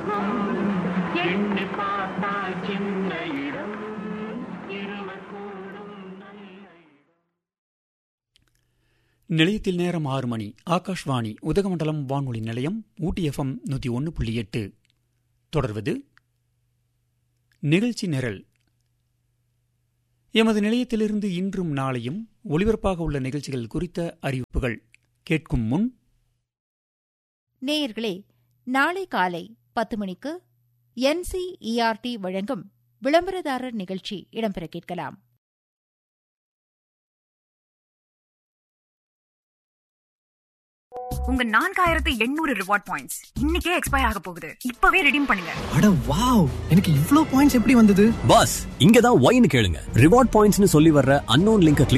உலகம் எண்ணி பார்த்தால் சின்ன இடம் இருவர் கூடும் நல்ல இடம் நிலையத்தில் நேரம் ஆறு மணி ஆகாஷ்வாணி உதகமண்டலம் வானொலி நிலையம் ஊட்டி எஃப்எம் நூற்றி ஒன்று புள்ளி எட்டு தொடர்வது நிகழ்ச்சி நிரல் எமது நிலையத்திலிருந்து இன்றும் நாளையும் ஒலிபரப்பாக உள்ள நிகழ்ச்சிகள் குறித்த அறிவிப்புகள் கேட்கும் முன் நேயர்களே நாளை காலை பத்து மணிக்கு என்சிஇஆர்டி வழங்கும் விளம்பரதாரர் நிகழ்ச்சி இடம்பெற கேட்கலாம் உங்க நான்காயிரத்து எண்ணூறு ரிவார்ட் பாயிண்ட்ஸ் இன்னைக்கே எக்ஸ்பயர் ஆக போகுது இப்பவே ரெடீம் பண்ணுங்க அட வாவ் எனக்கு இவ்ளோ பாயிண்ட்ஸ் எப்படி வந்தது பாஸ் இங்க தான் ஒய்னு கேளுங்க ரிவார்ட் பாயிண்ட்ஸ்னு சொல்லி வர்ற அன்னோன் லிங்கை